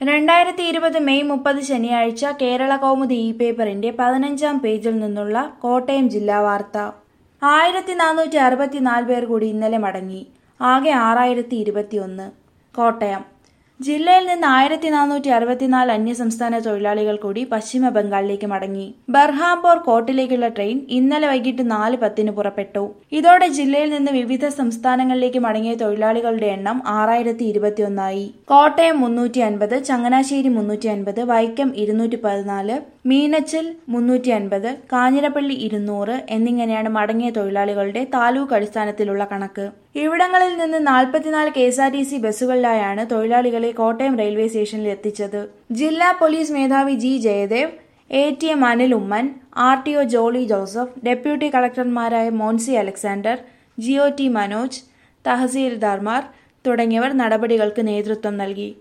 രണ്ടായിരത്തി ഇരുപത് മെയ് മുപ്പത് ശനിയാഴ്ച കേരള കൗമുദി ഇ പേപ്പറിന്റെ പതിനഞ്ചാം പേജിൽ നിന്നുള്ള കോട്ടയം ജില്ലാ വാർത്ത ആയിരത്തി നാനൂറ്റി അറുപത്തിനാല് പേർ കൂടി ഇന്നലെ മടങ്ങി ആകെ ആറായിരത്തി ഇരുപത്തിയൊന്ന് കോട്ടയം ജില്ലയിൽ നിന്ന് ആയിരത്തി നാനൂറ്റി അറുപത്തിനാല് അന്യസംസ്ഥാന തൊഴിലാളികൾ കൂടി പശ്ചിമ ബംഗാളിലേക്ക് മടങ്ങി ബർഹാംപൂർ കോർട്ടിലേക്കുള്ള ട്രെയിൻ ഇന്നലെ വൈകിട്ട് നാല് പത്തിന് പുറപ്പെട്ടു ഇതോടെ ജില്ലയിൽ നിന്ന് വിവിധ സംസ്ഥാനങ്ങളിലേക്ക് മടങ്ങിയ തൊഴിലാളികളുടെ എണ്ണം ആറായിരത്തി ഇരുപത്തിയൊന്നായി കോട്ടയം മുന്നൂറ്റി അൻപത് ചങ്ങനാശ്ശേരി മുന്നൂറ്റി അൻപത് വൈക്കം ഇരുന്നൂറ്റി പതിനാല് മീനച്ചൽ മുന്നൂറ്റി അൻപത് കാഞ്ഞിരപ്പള്ളി ഇരുന്നൂറ് എന്നിങ്ങനെയാണ് മടങ്ങിയ തൊഴിലാളികളുടെ താലൂക്ക് അടിസ്ഥാനത്തിലുള്ള കണക്ക് ഇവിടങ്ങളിൽ നിന്ന് നാൽപ്പത്തിനാല് K S R T C ബസ്സുകളിലായാണ് തൊഴിലാളികളെ കോട്ടയം റെയിൽവേ സ്റ്റേഷനിൽ എത്തിച്ചത് ജില്ലാ പോലീസ് മേധാവി G Jayadev A T M Anil Oommen R T O Jolly Joseph deputy കളക്ടർമാരായ മോൻസി അലക്സാണ്ടർ ജിഒ ടി മനോജ് തഹസീൽദാർമാർ തുടങ്ങിയവർ നടപടികൾക്ക് നേതൃത്വം നൽകി